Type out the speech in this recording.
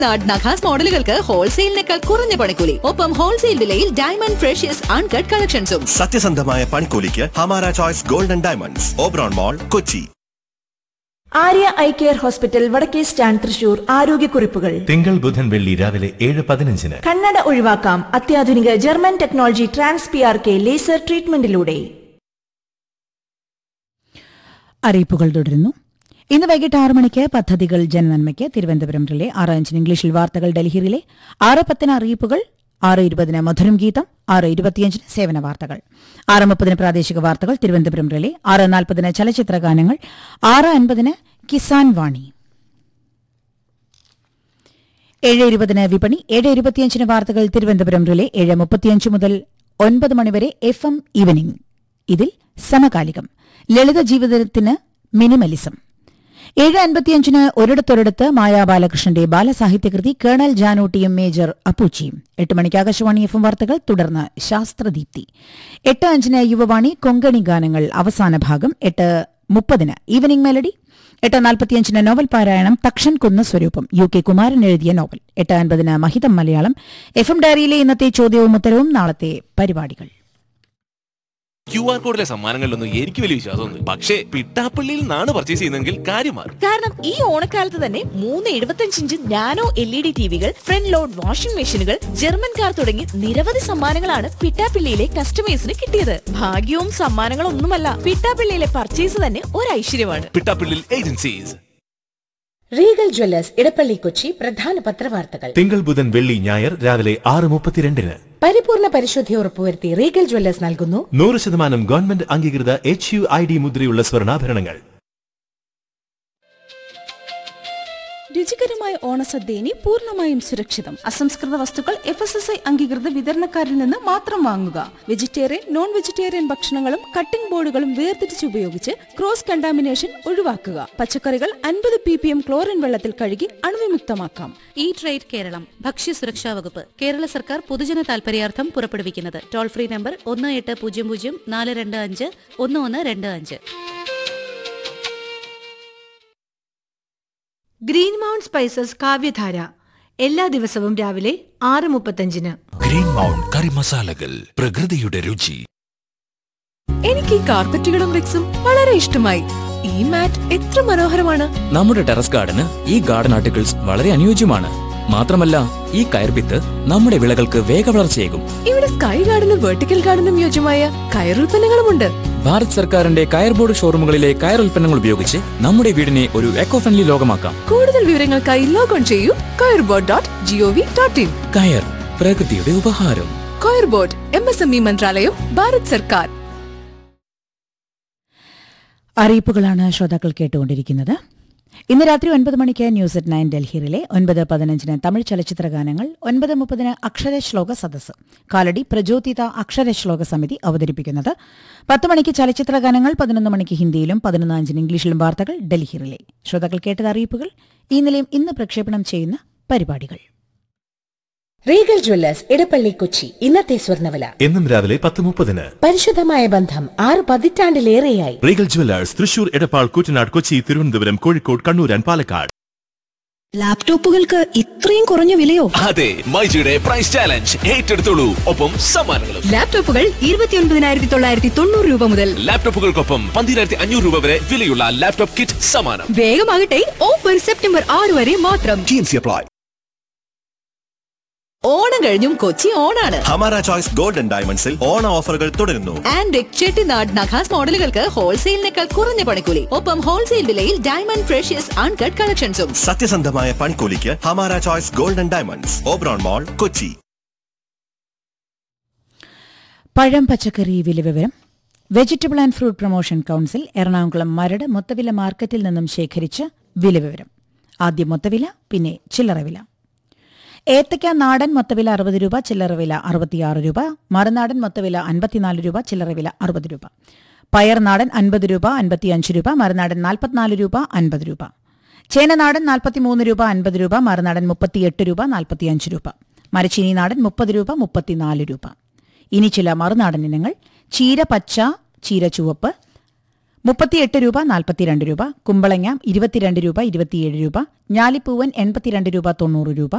നാട് നഖാസ് മോഡലുകൾക്ക് ഹോൾസെയിലിനേക്കാൾ കുറഞ്ഞ പണിക്കൂലി ഒപ്പം ഹോൾസെയിൽ വിലയിൽ ഡയമണ്ട് ഫ്രഷ്യസ് അൺകട്ട് കളക്ഷൻസും സത്യസന്ധമായ പണിക്കൂലിക്ക് Hamara choice golden diamonds Oberon mall Kochi Arya I care hospital വടക്കേ സ്റ്റാൻഡ് തൃശൂർ ആരോഗ്യക്കുറിപ്പുകൾ തിങ്കൾ ബുധൻ വെള്ളി രാവിലെ ഏഴ് പതിനഞ്ചിന് കണ്ണട ഒഴിവാക്കാം അത്യാധുനിക German technology trans P R K laser ട്രീറ്റ്മെന്റിലൂടെ അറിയിപ്പുകൾ തുടരുന്നു ഇന്ന് വൈകിട്ട് ആറ് മണിക്ക് പദ്ധതികൾ ജനനന്മയ്ക്ക് തിരുവനന്തപുരം റിലേ ആറ് അഞ്ചിന് ഇംഗ്ലീഷിൽ വാർത്തകൾ ഡൽഹി റിലേ ആറ് പത്തിന് അറിയിപ്പുകൾ ആറ് ഇരുപതിന് മധുരം ഗീതം ആറ് ഇരുപത്തിയഞ്ചിന് സേവന വാർത്തകൾ ആറ് മുപ്പതിന് പ്രാദേശിക വാർത്തകൾ തിരുവനന്തപുരം റിലേ ആറ് നാൽപ്പതിന് ചലച്ചിത്ര ഗാനങ്ങൾ ആറ് അൻപതിന് കിസാൻ വാണി ഏഴ് ഇരുപതിന് വിപണി ഏഴ് ഇരുപത്തിയഞ്ചിന് വാർത്തകൾ തിരുവനന്തപുരം റിലേ ഏഴ് മുപ്പത്തിയഞ്ച് മുതൽ ഒൻപത് മണിവരെ എഫ് എം ഈവനിംഗ് ഇതിൽ സമകാലികം ലളിത ജീവിതത്തിന് മിനിമലിസം ഏഴ് അൻപത്തിയഞ്ചിന് ഒരിടത്തൊരിടത്ത് മായാ ബാലകൃഷ്ണന്റെ ബാലസാഹിത്യകൃതി കേണൽ ജാനൂട്ടിയും മേജർ അപ്പൂച്ചിയും എട്ട് മണിക്ക് ആകാശവാണി എഫ് എം വാർത്തകൾ തുടർന്ന് ശാസ്ത്രദീപ്തി എട്ട് അഞ്ചിന് യുവവാണി കൊങ്കണി ഗാനങ്ങൾ അവസാന ഭാഗം എട്ട് മുപ്പതിന് ഈവനിംഗ് മെലഡി എട്ട് നാൽപ്പത്തിയഞ്ചിന് നോവൽ പാരായണം തക്ഷൻ കുന്ന് സ്വരൂപം യു കെ കുമാരൻ എഴുതിയ നോവൽ എട്ട് അൻപതിന് മഹിതം മലയാളം എഫ് എം ഡയറിയിലെ ഇന്നത്തെ ചോദ്യവും ഉത്തരവും നാളത്തെ പരിപാടികൾ ക്യു ആർ കോഡിലെ സമ്മാനങ്ങളിലൊന്നും എനിക്ക് വലിയ വിശ്വാസമൊന്നും പക്ഷേ പിട്ടാപ്പള്ളിയിൽ നിന്നാണ് പർച്ചേസ് ചെയ്യുന്നതെങ്കിൽ കാര്യം മാറും കാരണം ഈ ഓണക്കാലത്ത് തന്നെ മൂന്ന് എഴുപത്തഞ്ച് inch nano L E D ടിവികൾ ഫ്രണ്ട് ലോഡ് വാഷിംഗ് മെഷീനുകൾ ജർമ്മൻ കാർ തുടങ്ങി നിരവധി സമ്മാനങ്ങളാണ് പിട്ടാപ്പിള്ളിയിലെ കസ്റ്റമേഴ്സിന് കിട്ടിയത് ഭാഗ്യവും സമ്മാനങ്ങളൊന്നുമല്ല പിട്ടാപ്പിള്ളിയിലെ പർച്ചേസ് തന്നെ ഒരു ഐശ്വര്യമാണ് പിട്ടാപ്പള്ളിയിൽ agencies Regal jewellers Edappally Kochi പ്രധാന പത്രവാർത്തകൾ തിങ്കൾ ബുധൻ വെള്ളി ഞായർ രാവിലെ ആറ് മുപ്പത്തിരണ്ടിന് പരിപൂർണ പരിശുദ്ധി ഉറപ്പുവരുത്തി റീഗൽ ജ്വല്ലേഴ്സ് നൽകുന്നു നൂറ് ശതമാനം ഗവൺമെന്റ് അംഗീകൃത എച്ച് യു ഐ ഡി മുദ്രയുള്ള സ്വർണ്ണാഭരണങ്ങൾ രുചികരമായ ഓണസദ്യ ഇനി പൂർണ്ണമായും സുരക്ഷിതം അസംസ്കൃത വസ്തുക്കൾ എഫ് എസ് എസ് ഐ അംഗീകൃത വിതരണക്കാരിൽ നിന്ന് മാത്രം വാങ്ങുക വെജിറ്റേറിയൻ നോൺ വെജിറ്റേറിയൻ ഭക്ഷണങ്ങളും കട്ടിംഗ് ബോർഡുകളും വേർതിരിച്ച് ഉപയോഗിച്ച് ക്രോസ് കണ്ടാമിനേഷൻ ഒഴിവാക്കുക പച്ചക്കറികൾ അൻപത് പി പി എം ക്ലോറിൻ വെള്ളത്തിൽ കഴുകി അണുവിമുക്തമാക്കാം ഈ ട്രേഡ് കേരളം ഭക്ഷ്യസുരക്ഷാ വകുപ്പ് കേരള സർക്കാർ പൊതുജന താൽപര്യാർത്ഥം പുറപ്പെടുവിക്കുന്നത് ടോൾ ഫ്രീ നമ്പർ ഒന്ന് എട്ട് പൂജ്യം പൂജ്യം നാല് രണ്ട് അഞ്ച് ഒന്ന് ഒന്ന് രണ്ട് അഞ്ച് ഗ്രീൻ മൗണ്ട് സ്പൈസസ് കാവ്യധാര എല്ലാ ദിവസവും രാവിലെ ആറ് മുപ്പത്തഞ്ചിന് ഗ്രീൻ മൗണ്ട് കറി മസാലകൾ പ്രകൃതിയുടെ രുചി എനിക്ക് ഈ കാർപ്പറ്റുകളും റിക്സും വളരെ ഇഷ്ടമായി ഈ മാറ്റ് എത്ര മനോഹരമാണ് നമ്മുടെ ടെറസ് ഗാർഡന് ഈ ഗാർഡൻ ആർട്ടിക്കിൾസ് വളരെ അനുയോജ്യമാണ് മാത്രമല്ല ഈ കയർപിത്ത് നമ്മുടെ വിളകൾക്ക് വേഗവളർച്ചയേകും ഇവിടെ സ്കൈ ഗാർഡനും വെർട്ടിക്കൽ ഗാർഡനും യോജ്യമായ കയറുൽപ്പന്നങ്ങളുമുണ്ട് ഭാരത് സർക്കാരിന്റെ കയർ ബോർഡ് ഷോറൂമുകളിലെ കയർ ഉൽപ്പന്നങ്ങൾ ഉപയോഗിച്ച് നമ്മുടെ വീടിനെ ഒരു എക്കോ ഫ്രണ്ട്ലി ലോകമാക്കാം കൂടുതൽ വിവരങ്ങൾക്കായി ലോഗോൺ ചെയ്യൂ coir board dot G O V dot in coir പ്രകൃതിയുടെ ഉപഹാരം coir board M S M E മന്ത്രാലയം ഭാരത് സർക്കാർ അറിയിപ്പുകളാണ് ശ്രോതാക്കൾ കേട്ടുകൊണ്ടിരിക്കുന്നത് ഇന്ന് രാത്രി ഒൻപത് മണിക്ക് ന്യൂസ് അറ്റ് നയൻ ഡൽഹിയിലെ ഒൻപത് പതിനഞ്ചിന് തമിഴ് ചലച്ചിത്ര ഗാനങ്ങൾ ഒൻപത് മുപ്പതിന് അക്ഷരശ്ലോക സദസ്സ് കാലടി പ്രചോദിത അക്ഷരശ്ലോക സമിതി അവതരിപ്പിക്കുന്നത് പത്ത് മണിക്ക് ചലച്ചിത്ര ഗാനങ്ങൾ പതിനൊന്ന് മണിക്ക് ഹിന്ദിയിലും പതിനൊന്ന് അഞ്ചിന് ഇംഗ്ലീഷിലും വാർത്തകൾ ഡൽഹിയിലെ ശ്രോതാക്കൾ കേട്ടത് അറിയിപ്പുകൾ ഈ നിലയം ഇന്ന് പ്രക്ഷേപണം ചെയ്യുന്ന പരിപാടികൾ റീഗൽ ജ്വല്ലേഴ്സ് ഇടപ്പള്ളി കൊച്ചി ഇന്നത്തെ സ്വർണ്ണവില എന്നും രാവിലെ പത്ത് മുപ്പതിന് പരിശുദ്ധമായ ബന്ധം ആറ് പതിറ്റാണ്ടിലേറെയായി Regal jewellers Thrissur Edappal Koottanad Kochi Thiruvananthapuram Kozhikode Kannur and Palakkad ലാപ്ടോപ്പുകൾക്ക് ഇത്രയും കുറഞ്ഞ വിലയോ അതെ മൈജിയുടെ പ്രൈസ് ചാലഞ്ച് ഏറ്റെടുത്തോളൂ ഒപ്പം സമ്മാനങ്ങളും ലാപ്ടോപ്പുകൾ ഇരുപത്തിയൊൻപതിനായിരത്തി തൊള്ളായിരത്തി തൊണ്ണൂറ് രൂപ മുതൽ ലാപ്ടോപ്പുകൾക്കൊപ്പം പന്തിരായിരത്തി അഞ്ഞൂറ് രൂപ വരെ വിലയുള്ള ലാപ്ടോപ്പ് കിറ്റ് സമ്മാനം വേഗമാകട്ടെ ഓഫർ സെപ്റ്റംബർ ആറ് വരെ മാത്രം അപ്ലൈ ഓണം കഴിഞ്ഞും കൊച്ചി ഓണാണ് ഹമാര ചോയ്സ് ഗോൾഡൻ ഡയമണ്ട്സിൽ ഓണ ഓഫറുകൾ തുടരുന്നു ആൻഡ് ചെട്ടിനാട് നഖാസ് മോഡലുകൾക്ക് ഹോൾസെയിലിനേക്കാൾ കുറഞ്ഞ പണിക്കൂലി ഒപ്പം ഹോൾസെയിൽ വിലയിൽ ഡയമണ്ട് ഫ്രഷ്യസ് അൺകട്ട് കളക്ഷൻസും സത്യസന്ധമായ പണിക്കൂലിക്ക് Hamara choice golden diamonds Oberon mall Kochi പഴം പച്ചക്കറി വില വിവരം vegetable and fruit promotion council Ernakulam Maradu മൊത്തവില മാർക്കറ്റിൽ നിന്നും ശേഖരിച്ച വില വിവരം ആദ്യം മൊത്തവില പിന്നെ ചില്ലറ വില ഏത്തയ്ക്ക നാടൻ മൊത്തവില അറുപത് രൂപ ചില്ലറ വില അറുപത്തിയാറ് രൂപ മറുനാടൻ മൊത്തവില അൻപത്തിനാല് രൂപ ചില്ലറ വില അറുപത് രൂപ പയർ നാടൻ അൻപത് രൂപ അൻപത്തിയഞ്ച് രൂപ മറുനാടൻ നാൽപ്പത്തിനാല് രൂപ അൻപത് രൂപ ചേനനാടൻ നാൽപ്പത്തിമൂന്ന് രൂപ അൻപത് രൂപ മറുനാടൻ മുപ്പത്തിയെട്ട് രൂപ നാൽപ്പത്തിയഞ്ച് രൂപ മരച്ചീനി നാടൻ മുപ്പത് രൂപ മുപ്പത്തിനാല് രൂപ ഇനി ചില മറുനാടൻ ഇനങ്ങൾ ചീര പച്ച ചീര ചുവപ്പ് മുപ്പത്തിയെട്ട് രൂപ നാൽപ്പത്തിരണ്ട് രൂപ കുമ്പളങ്ങ ഇരുപത്തിരണ്ട് രൂപ ഇരുപത്തിയേഴ് രൂപ ഞാലിപ്പൂവൻ എൺപത്തിരണ്ട് രൂപ തൊണ്ണൂറ് രൂപ